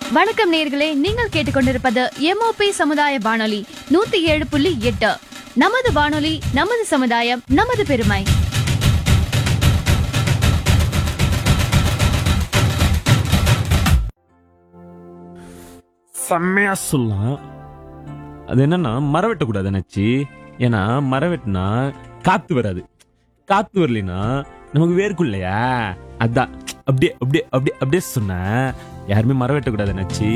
வணக்கம் நேர்களே நீங்கள் கேட்டுக்கொண்டிருப்பது எம்ஓபி சமுதாய வானொலி நூத்தி ஏழு புள்ளி எட்டு நமது வானொலி நமது சமுதாயம் நமது பெருமை செம்மையா சொல்லலாம் அது என்னன்னா மரம் வெட்டக்கூடாது நச்சு ஏன்னா மரம் வெட்டினா காத்து வராது காத்து வரலைன்னா நமக்கு வேர்க்கும் இல்லையா அதான் அப்படியே அப்படியே அப்படியே அப்படியே சொன்னேன் யாருமே மரம் வெட்டக்கூடாது நச்சு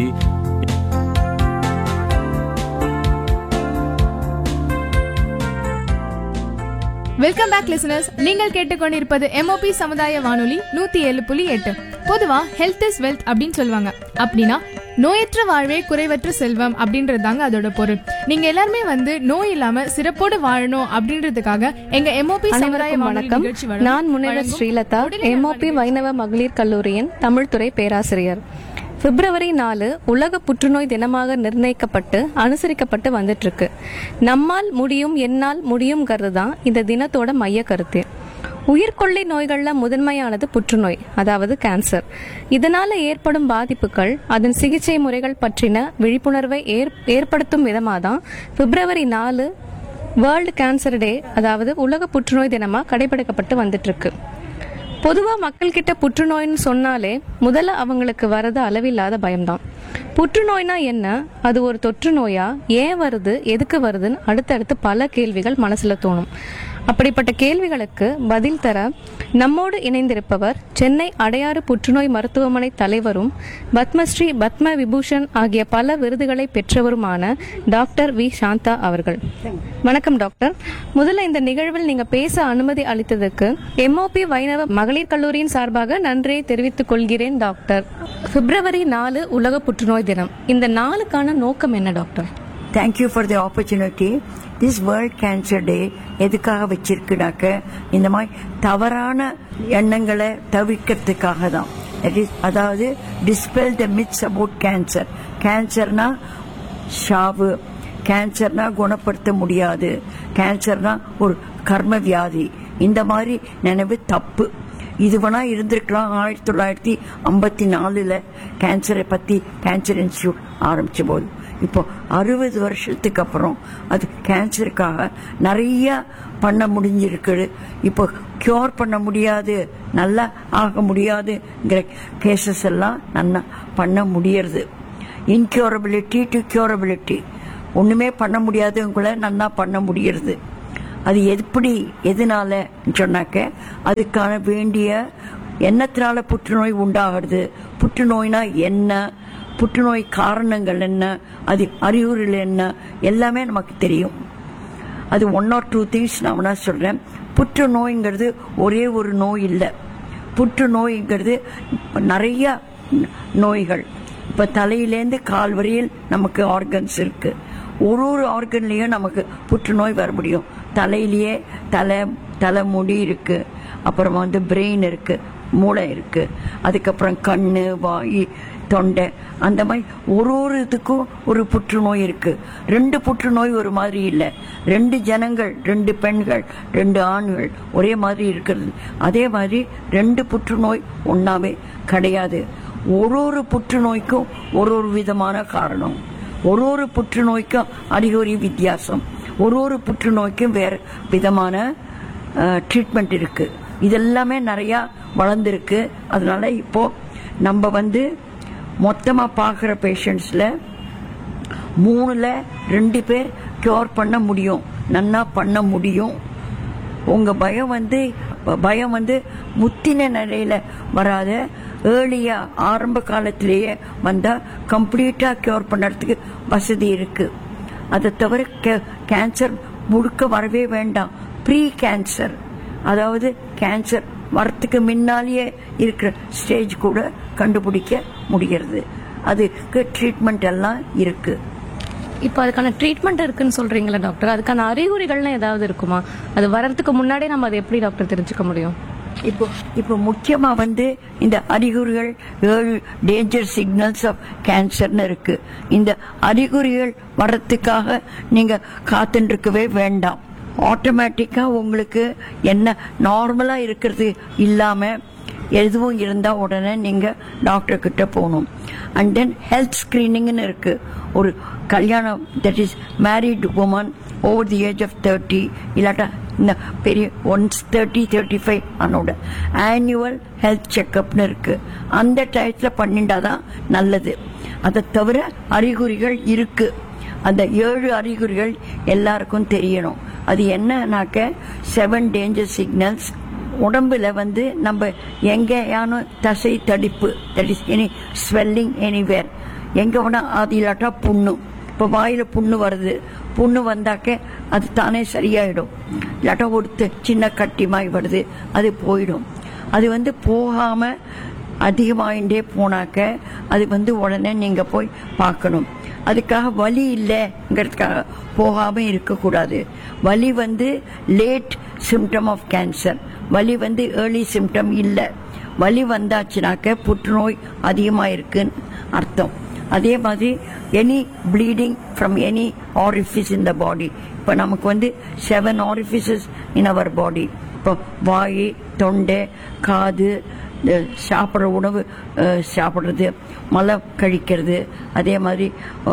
வெல்கம் பேக் லிசனர்ஸ் நீங்கள் கேட்டுக்கொண்டிருப்பது எம்ஓபி சமுதாய வானொலி நூத்தி ஏழு புள்ளி எட்டு பொதுவா ஹெல்த் இஸ் வெல்த் அப்படின்னு சொல்லுவாங்க அப்படின்னா நோயற்ற வாழ்வே குறைவற்ற செல்வம் அப்படின்றது தாங்க அதோட பொருள் நீங்க எல்லாருமே வந்து நோய் இல்லாம சிறப்போடு வாழணும் அப்படின்றதுக்காக எங்க எம்ஓபி சமுதாய அனைவருக்கும் வானொலி வணக்கம் நிகழ்ச்சி வழங்கும் நான் முனைவர் வழங்கும் ஸ்ரீலதா உடல்நல எம்ஓபி வைணவ மகளிர் கல்லூரியின் தமிழ்துறை பேராசிரியர் பிப்ரவரி நாலு உலக புற்றுநோய் தினமாக நிர்ணயிக்கப்பட்டு அனுசரிக்கப்பட்டு வந்துட்டு இருக்கு நம்மால் முடியும் என்னால் முடியுங்கிறது தான் இந்த தினத்தோட மைய கருத்து உயிர்கொள்ளை நோய்கள்ல முதன்மையானது புற்றுநோய் அதாவது கேன்சர் இதனால ஏற்படும் பாதிப்புகள் அதன் சிகிச்சை முறைகள் பற்றின விழிப்புணர்வை ஏற்- ஏற்படுத்தும் விதமாக தான் பிப்ரவரி நாலு வேர்ல்டு கேன்சர் டே அதாவது உலக புற்றுநோய் தினமா கடைபிடிக்கப்பட்டு வந்துட்டு இருக்கு பொதுவா மக்கள் கிட்ட புற்றுநோய்னு சொன்னாலே முதல்ல அவங்களுக்கு வரது அளவில்லாத பயம்தான் புற்றுநோய்னா என்ன அது ஒரு தொற்று நோயா ஏன் வருது எதுக்கு வருதுன்னு அடுத்தடுத்து பல கேள்விகள் மனசுல தோணும் அப்படிப்பட்ட கேள்விகளுக்கு பதில் தர நம்மோடு இணைந்திருப்பவர் சென்னை அடையாறு புற்றுநோய் மருத்துவமனை தலைவரும் பத்மஸ்ரீ பத்ம விபூஷன் ஆகிய பல விருதுகளை பெற்றவருமான டாக்டர் வி சாந்தா அவர்கள் வணக்கம் டாக்டர் முதல்ல இந்த நிகழ்வில் நீங்க பேச அனுமதி அளித்ததற்கு எம்ஓபி வைணவ மகளிர் கல்லூரியின் சார்பாக நன்றியை தெரிவித்துக் கொள்கிறேன் டாக்டர் பிப்ரவரி நாலு உலக புற்றுநோய் தினம் இந்த நாளுக்கான நோக்கம் என்ன doctor thank you for the opportunity this world cancer day எதுக்காக வச்சிருக்குனாக்க இந்த மாதிரி தவறான எண்ணங்களை தவிர்க்கிறதுக்காக தான் That is, அதாவது dispel the myths about cancer கேன்சர்னா ஷாவு கேன்சர்னா குணப்படுத்த முடியாது கேன்சர்னா ஒரு கர்ம வியாதி இந்த மாதிரி நினைவு தப்பு இது வேணா இருந்திருக்கலாம் ஆயிரத்தி தொள்ளாயிரத்தி ஐம்பத்தி நாலுல கேன்சரை பத்தி கேன்சர் இன்ஸ்டியூட் ஆரம்பிச்ச போது இப்போ அறுபது வருஷத்துக்கு அப்புறம் அது கேன்சருக்காக நிறைய பண்ண முடிஞ்சிருக்கு இப்போ கியூர் பண்ண முடியாது நல்லா ஆக முடியாதுங்கிற கேசஸ் எல்லாம் நல்லா பண்ண முடியறது இன்க்யூரபிலிட்டி டு கியூரபிலிட்டி ஒண்ணுமே பண்ண முடியாதவங்கள நல்லா பண்ண முடியறது அது எப்படி எதனால சொன்னாக்க அதுக்கான வேண்டிய எண்ணத்தினால புற்றுநோய் உண்டாகிறது புற்றுநோய்னா என்ன புற்றுநோய் காரணங்கள் என்ன அது அறிகுறிகள் என்ன எல்லாமே நமக்கு தெரியும் அது ஒன் ஆர் டூ திங்ஸ் நான் வேணா சொல்றேன் புற்றுநோய்ங்கிறது ஒரே ஒரு நோய் இல்லை புற்றுநோய்ங்கிறது நிறைய நோய்கள் இப்ப தலையிலேருந்து கால் வரையில் நமக்கு ஆர்கன்ஸ் இருக்கு ஒரு ஒரு ஆர்கன்லயும் நமக்கு புற்றுநோய் வர முடியும் தலையிலேயே தலை தலைமுடி இருக்கு அப்புறம் வந்து பிரெயின் இருக்கு மூளை இருக்கு அதுக்கப்புறம் கண்ணு வாய் தொண்டை அந்த மாதிரி ஒரு ஒரு இதுக்கும் ஒரு புற்றுநோய் இருக்கு ரெண்டு புற்றுநோய் ஒரு மாதிரி இல்லை ரெண்டு ஜனங்கள் ரெண்டு பெண்கள் ரெண்டு ஆண்கள் ஒரே மாதிரி இருக்கிறது அதே மாதிரி ரெண்டு புற்றுநோய் ஒன்னாவே கிடையாது ஒரு ஒரு புற்றுநோய்க்கும் ஒரு ஒரு விதமான காரணம் ஒரு ஒரு புற்றுநோய்க்கும் அறிகுறி வித்தியாசம் ஒரு ஒரு புற்றுநோய்க்கும் வேற விதமான ட்ரீட்மெண்ட் இருக்கு இதெல்லாமே நிறைய வளர்ந்துருக்கு அதனால இப்போ நம்ம வந்து மொத்தமா பார்க்குற பேஷண்ட்ஸ்ல மூணுல ரெண்டு பேர் கியூர் பண்ண முடியும் நன்னா பண்ண முடியும் உங்க பயம் வந்து பயம் வந்து முத்தின நிலையில வராத ஏர்லியா ஆரம்ப காலத்திலேயே வந்தா கம்ப்ளீட்டா கியூர் பண்ணுறதுக்கு வசதி இருக்கு அதை தவிர கேன்சர் முழுக்க வரவே வேண்டாம் ப்ரீ கேன்சர் அதாவது கேன்சர் வரத்துக்கு முன்னாலேயே இருக்கிற ஸ்டேஜ் கூட கண்டுபிடிக்க முடிகிறது அதுக்கு ட்ரீட்மெண்ட் எல்லாம் இருக்கு இப்போ அதுக்கான ட்ரீட்மெண்ட் இருக்குன்னு சொல்றீங்களா டாக்டர் அதுக்கான அறிகுறிகள்லாம் ஏதாவது இருக்குமா அது வர்றதுக்கு முன்னாடியே நம்ம அதை எப்படி டாக்டர் தெரிஞ்சுக்க முடியும் இப்போ இப்போ முக்கியமா வந்து இந்த அறிகுறிகள் ஏழு டேஞ்சர் சிக்னல்ஸ் ஆஃப் கேன்சர்னு இருக்கு இந்த அறிகுறிகள் வர்றதுக்காக நீங்க காத்துட்டு இருக்கவே வேண்டாம் ஆட்டோமேட்டிக்கா உங்களுக்கு என்ன நார்மலா இருக்கிறது இல்லாம எதுவும் இருந்தால் உடனே நீங்கள் டாக்டர் கிட்ட போகணும் அண்ட் தென் ஹெல்த் ஸ்க்ரீனிங்னு இருக்கு ஒரு கல்யாணம் that is married woman over the age of thirty இல்லாட்டா இந்த பெரிய ஒன்ஸ் தேர்ட்டி தேர்ட்டி ஃபைவ் அதனோட ஆனுவல் ஹெல்த் செக்கப்னு இருக்கு அந்த டயத்தில் பண்ணிட்டாதான் நல்லது அதை தவிர அறிகுறிகள் இருக்கு அந்த ஏழு அறிகுறிகள் எல்லாருக்கும் தெரியணும் அது என்னன்னாக்க செவன் டேஞ்சர் சிக்னல்ஸ் உடம்புல வந்து நம்ம எங்கேயான தசை தடிப்பு that is any swelling anywhere எங்க வேணா அது இல்லாட்டா புண்ணு இப்போ வாயில புண்ணு வருது புண்ணு வந்தாக்க அது தானே சரியாயிடும் இல்லாட்டா ஒரு தி- சின்ன கட்டிமாய் வருது அது போயிடும் அது வந்து போகாம அதிகமாயிட்டே போனாக்க அது வந்து உடனே நீங்க போய் பார்க்கணும் அதுக்காக வலி இல்லைங்கிறதுக்காக போகாம இருக்கக்கூடாது வலி வந்து லேட் சிம்டம் ஆஃப் கேன்சர் வலி வந்து ஏர்லி சிம்டம் இல்லை வலி வந்தாச்சுனாக்க புற்றுநோய் அதிகமாக இருக்குன்னு அர்த்தம் அதே மாதிரி any bleeding from any orifice in the body இப்போ நமக்கு வந்து செவன் ஆரிஃபிசஸ் இன் அவர் பாடி இப்போ வாய் தொண்டை காது இந்த சாப்பிட்ற உணவு அஹ், சாப்பிட்றது மலம் கழிக்கிறது அதே மாதிரி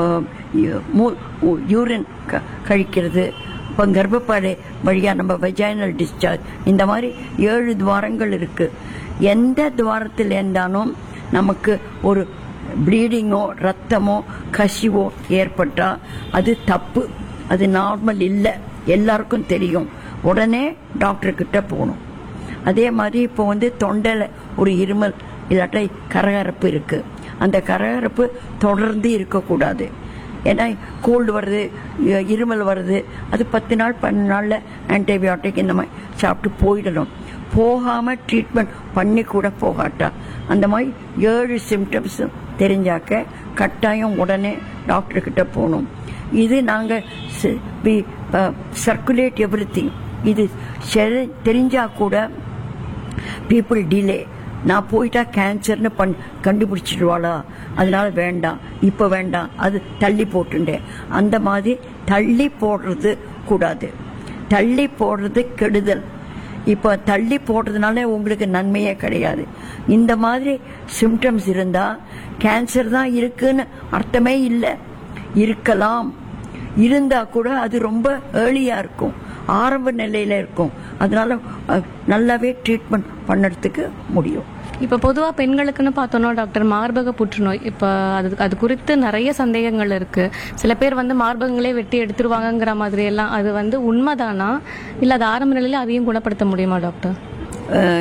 யூரின் கழிக்கிறது இப்போ கர்ப்பப்பாடை வழியாக நம்ம வெஜைனல் டிஸ்சார்ஜ் இந்த மாதிரி ஏழு துவாரங்கள் இருக்கு எந்த துவாரத்தில் இருந்தாலும் நமக்கு ஒரு ப்ளீடிங்கோ ரத்தமோ கசிவோ ஏற்பட்டா அது தப்பு அது நார்மல் இல்லை எல்லாருக்கும் தெரியும் உடனே டாக்டர் கிட்ட போகணும் அதே மாதிரி இப்போ வந்து தொண்டையில் ஒரு இருமல் இல்லாட்டா கரகரப்பு இருக்கு அந்த கரகரப்பு தொடர்ந்து இருக்கக்கூடாது ஏன்னா கோல்டு வருது இ- இருமல் வருது அது பத்து நாள் பன்னெண்டு நாளில் ஆன்டிபயோட்டிக் இந்த மாதிரி சாப்பிட்டு போயிடணும் போகாம ட்ரீட்மெண்ட் பண்ணி கூட போகாட்டா அந்த மாதிரி ஏழு சிம்டம்ஸ் தெரிஞ்சாக்க கட்டாயம் உடனே டாக்டர் கிட்ட போகணும் இது நாங்கள் சர்க்குலேட் எவ்ரி இது செ- தெரிஞ்சா கூட பீப்புள் டிலே நான் போயிட்டா கேன்சர்னு பண் கண்டுபிடிச்சிடுவாளா அதனால வேண்டாம் இப்போ வேண்டாம் அது தள்ளி போட்டுண்டேன் அந்த மாதிரி தள்ளி போடுறது கூடாது தள்ளி போடுறது கெடுதல் இப்போ தள்ளி போடுறதுனால உங்களுக்கு நன்மையே கிடையாது இந்த மாதிரி சிம்டம்ஸ் இருந்தா கேன்சர் தான் இருக்குன்னு அர்த்தமே இல்லை இருக்கலாம் இருந்தா கூட அது ரொம்ப ஏர்லியா இருக்கும் ஆரம்ப நிலையில இருக்கும் அதனால அஹ், நல்லாவே ட்ரீட்மெண்ட் பண்ணறதுக்கு முடியும் இப்போ பொதுவாக பெண்களுக்குன்னு பார்த்தோன்னா டாக்டர் மார்பக புற்றுநோய் இப்போ அது அது குறித்து நிறைய சந்தேகங்கள் இருக்கு சில பேர் வந்து மார்பகங்களே வெட்டி எடுத்துருவாங்கங்கிற மாதிரி எல்லாம் அது வந்து உண்மைதானா இல்லை அது ஆரம்ப நிலையில அதையும் குணப்படுத்த முடியுமா டாக்டர் அஹ்,